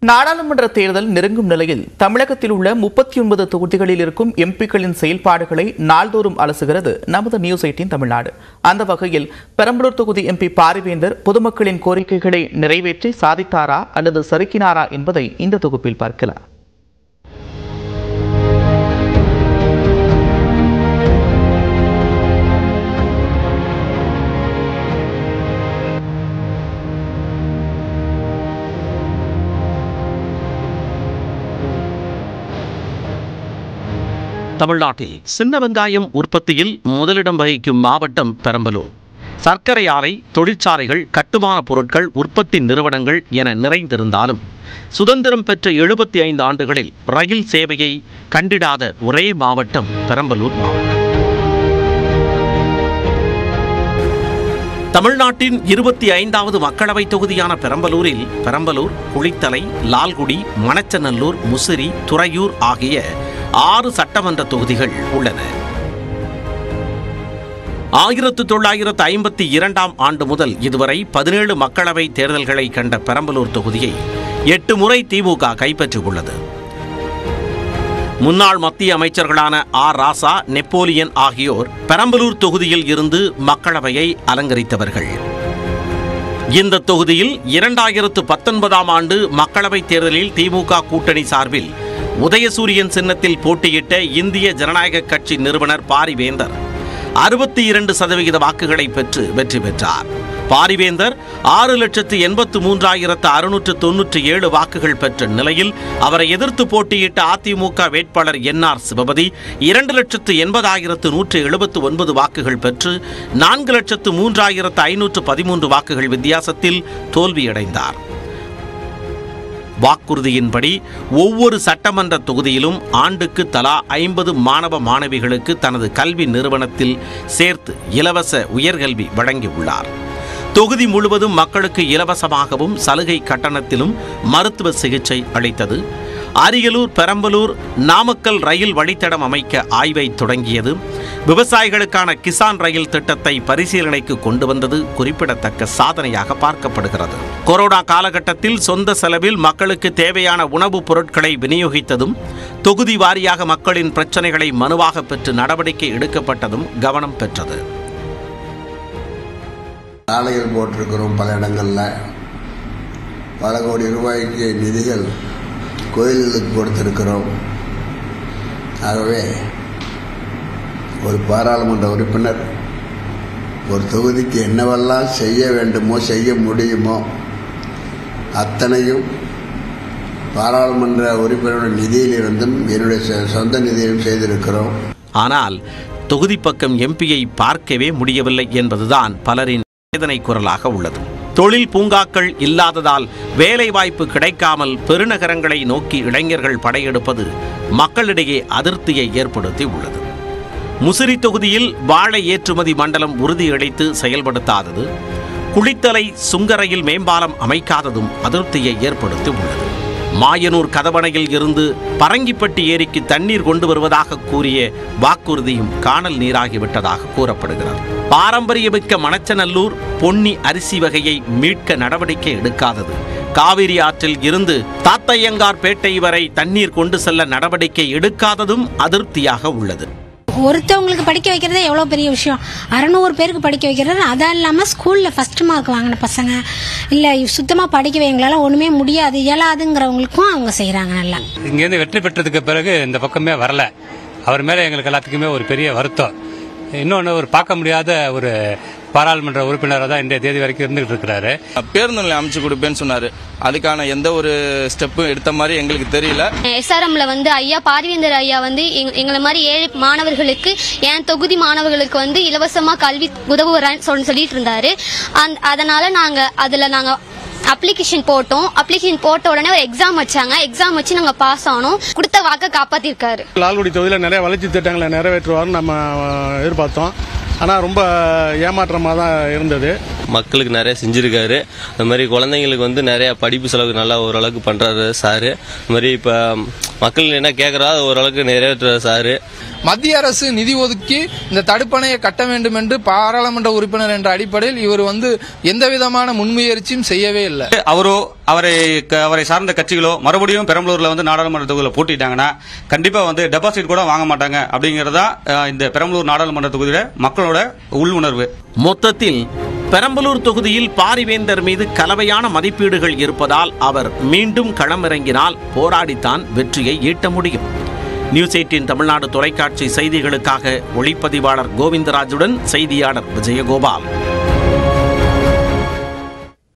நாடாளுமன்ற தேர்தல் நெருங்கும் நிலையில் தமிழகத்தில் உள்ள முப்பத்தி ஒன்பது தொகுதிகளில் இருக்கும் எம்பிக்களின் செயல்பாடுகளை நாள்தோறும் அலசுகிறது நமது நியூஸ் எயிட்டின் தமிழ்நாடு அந்த வகையில் பெரம்பலூர் தொகுதி எம்பி பாரிவேந்தர் பொதுமக்களின் கோரிக்கைகளை நிறைவேற்றி சாதித்தாரா அல்லது சறுக்கினாரா என்பதை இந்த தொகுப்பில் பார்க்கலாம் தமிழ்நாட்டில் சின்ன வெங்காயம் உற்பத்தியில் முதலிடம் வகிக்கும் மாவட்டம் பெரம்பலூர் சர்க்கரை ஆலை தொழிற்சாலைகள் கட்டுமான பொருட்கள் உற்பத்தி நிறுவனங்கள் என நிறைந்திருந்தாலும் சுதந்திரம் பெற்ற எழுபத்தி ஐந்து ஆண்டுகளில் ரயில் சேவையை கண்டிடாத ஒரே மாவட்டம் பெரம்பலூர் மாவட்டம் தமிழ்நாட்டின் இருபத்தி ஐந்தாவது மக்களவைத் தொகுதியான பெரம்பலூரில் பெரம்பலூர் குளித்தலை லால்குடி மணச்சநல்லூர் முசிறி துறையூர் ஆகிய ஆறு சட்டமன்ற தொகுதிகள் உள்ளன ஆயிரத்து தொள்ளாயிரத்து ஐம்பத்தி இரண்டாம் ஆண்டு முதல் இதுவரை பதினேழு மக்களவை தேர்தல்களை கண்ட பெரம்பலூர் தொகுதியை எட்டு முறை திமுக கைப்பற்றியுள்ளது முன்னாள் மத்திய அமைச்சர்களான ஆர் ராசா நெப்போலியன் ஆகியோர் பெரம்பலூர் தொகுதியில் இருந்து மக்களவையை அலங்கரித்தவர்கள் இந்த தொகுதியில் இரண்டாயிரத்து பத்தொன்பதாம் ஆண்டு மக்களவைத் தேர்தலில் திமுக கூட்டணி சார்பில் உதயசூரியன் சின்னத்தில் போட்டியிட்ட இந்திய ஜனநாயக கட்சி நிறுவனர் பாரிவேந்தர் அறுபத்தி இரண்டு சதவிகித வாக்குகளை பெற்று வெற்றி பெற்றார் பாரிவேந்தர் ஆறு லட்சத்து எண்பத்து மூன்றாயிரத்து அறுநூற்று தொன்னூற்றி ஏழு வாக்குகள் பெற்ற நிலையில் அவரை எதிர்த்து போட்டியிட்ட அதிமுக வேட்பாளர் என் ஆர் சிவபதி இரண்டு லட்சத்து எண்பதாயிரத்து நூற்று எழுபத்து ஒன்பது வாக்குகள் பெற்று நான்கு லட்சத்து மூன்றாயிரத்து ஐநூற்று பதிமூன்று வாக்குகள் வித்தியாசத்தில் தோல்வியடைந்தார் வாக்குறுதியின்படி ஒவ்வொரு சட்டமன்ற தொகுதியிலும் ஆண்டுக்கு தலா ஐம்பது மாணவ மாணவிகளுக்கு தனது கல்வி நிறுவனத்தில் சேர்த்து இலவச உயர்கல்வி வழங்கியுள்ளார் தொகுதி முழுவதும் மக்களுக்கு இலவசமாகவும் சலுகை கட்டணத்திலும் மருத்துவ சிகிச்சை அளித்தது அரியலூர் பெரம்பலூர் நாமக்கல் ரயில் வழித்தடம் அமைக்க ஆய்வை தொடங்கியது விவசாயிகளுக்கான கிசான் ரயில் திட்டத்தை பரிசீலனைக்கு கொண்டு வந்தது குறிப்பிடத்தக்க சாதனையாக பார்க்கப்படுகிறது கொரோனா காலகட்டத்தில் சொந்த செலவில் மக்களுக்கு தேவையான உணவுப் பொருட்களை விநியோகித்ததும் தொகுதி வாரியாக மக்களின் பிரச்சனைகளை மனுவாக பெற்று நடவடிக்கை எடுக்கப்பட்டதும் கவனம் பெற்றது சாலைகள் போட்டிருக்கிறோம் பல இடங்களில் பல கோடி ரூபாய்க்கு நிதிகள் கோயில்களுக்கு கொடுத்திருக்கிறோம் ஆகவே ஒரு பாராளுமன்ற உறுப்பினர் ஒரு தொகுதிக்கு என்னவெல்லாம் செய்ய வேண்டுமோ செய்ய முடியுமோ அத்தனையும் பாராளுமன்ற உறுப்பினருடைய நிதியிலிருந்தும் என்னுடைய சொ- சொந்த நிதியிலும் செய்திருக்கிறோம் ஆனால் தொகுதி பக்கம் எம்பியை பார்க்கவே முடியவில்லை என்பதுதான் பலரின் வேதனை குரலாக உள்ளது தொழில் பூங்காக்கள் இல்லாததால் வேலைவாய்ப்பு கிடைக்காமல் பெருநகரங்களை நோக்கி இளைஞர்கள் படையெடுப்பது மக்களிடையே அதிருப்தியை ஏற்படுத்தி உள்ளது முசிறி தொகுதியில் வாழை ஏற்றுமதி மண்டலம் உறுதியளித்து செயல்படுத்தாதது குளித்தலை சுங்கரையில் மேம்பாலம் அமைக்காததும் அதிருப்தியை ஏற்படுத்தி உள்ளது மாயனூர் கதவணையில் இருந்து பரங்கிப்பட்டி ஏரிக்கு தண்ணீர் கொண்டு வருவதாக கூறிய வாக்குறுதியும் காணல் நீராகிவிட்டதாக கூறப்படுகிறது பாரம்பரியமிக்க மணச்சநல்லூர் பொன்னி அரிசி வகையை மீட்க நடவடிக்கை எடுக்காதது காவிரி ஆற்றில் இருந்து தாத்தையங்கார் பேட்டை வரை தண்ணீர் கொண்டு செல்ல நடவடிக்கை எடுக்காததும் அதிருப்தியாக உள்ளது ஒருத்தவங்களுக்கு படிக்க வைக்கிறதே எவ்வளோ பெரிய விஷயம் அறநூறு பேருக்கு படிக்க வைக்கிறது அதான் இல்லாமல் ஸ்கூலில் ஃபஸ்ட் மார்க் வாங்கின பசங்க இல்லை சுத்தமாக படிக்க எங்களால் ஒன்றுமே முடியாது இயலாதுங்கிறவங்களுக்கும் அவங்க செய்கிறாங்க நல்லா இங்கேருந்து வெற்றி பெற்றதுக்கு பிறகு இந்த பக்கமே வரல அவர் மேலே எங்களுக்கு எல்லாத்துக்குமே ஒரு பெரிய வருத்தம் இன்னொன்று ஒரு பார்க்க முடியாத ஒரு பாராளுமன்ற உறுப்பினராக தான் இன்றைய தேதி வரைக்கும் இருந்துகிட்டு இருக்கிறாரு பேருந்து நிலையம் அமைச்சு கொடுப்பேன்னு சொன்னாரு அதுக்கான எந்த ஒரு ஸ்டெப்பும் எடுத்த மாதிரி எங்களுக்கு தெரியல எஸ்ஆர்எம்ல வந்து ஐயா பாரிவேந்தர் ஐயா வந்து எங்க- எங்களை மாதிரி ஏழை மாணவர்களுக்கு என் தொகுதி மாணவர்களுக்கு வந்து இலவசமா கல்வி உதவுறேன்னு சொல்லி சொல்லிட்டு இருந்தாரு அந்த- அதனால நாங்க அதுல நாங்க அப்ளிகேஷன் போட்டோம் அப்ளிகேஷன் போட்ட உடனே ஒரு எக்ஸாம் வச்சாங்க எக்ஸாம் வச்சு நாங்க பாஸ் ஆனோம் கொடுத்த வாக்க காப்பாத்திருக்காரு லால்குடி தொகுதியில் நிறைய வளர்ச்சி திட்டங்களை நிறைவேற்றுவார்னு நம்ம அஹ், எதிர்பார்த்தோம் ஆனால் ரொம்ப ஏமாற்றமாக தான் இருந்தது மக்களுக்கு நிறைய செஞ்சுருக்காரு அந்த மாதிரி குழந்தைங்களுக்கு வந்து நிறைய படிப்பு செலவு நல்லா ஓரளவுக்கு பண்ணுறாரு சாரு இந்த மாதிரி இப்போ மக்கள் என்ன கேட்குறா அது ஓரளவுக்கு நிறைவேற்றுறாரு சாரு மத்திய அரசு நிதி ஒதுக்கி இந்த தடுப்பணையை கட்ட வேண்டும் என்று பாராளுமன்ற உறுப்பினர் என்ற அடிப்படையில் இவர் வந்து எந்த விதமான முன்முயற்சியும் செய்யவே இல்லை அவரோ அவரை க- அவரை சார்ந்த கட்சிகளோ மறுபடியும் பெரம்பலூர்ல வந்து நாடாளுமன்ற தொகுதியில் போட்டிட்டாங்கன்னா கண்டிப்பா வந்து டெபாசிட் கூட வாங்க மாட்டாங்க அப்படிங்கறதா அஹ், இந்த பெரம்பலூர் நாடாளுமன்ற தொகுதியில மக்களோட உள்ளுணர்வு மொத்தத்தில் பெரம்பலூர் தொகுதியில் பாரிவேந்தர் மீது கலவையான மதிப்பீடுகள் இருப்பதால் அவர் மீண்டும் களமிறங்கினால் போராடித்தான் வெற்றியை ஈட்ட முடியும் நியூஸ் எயிட்டின் தமிழ்நாடு தொலைக்காட்சி செய்திகளுக்காக ஒளிப்பதிவாளர் கோவிந்தராஜுடன் செய்தியாளர் விஜயகோபால்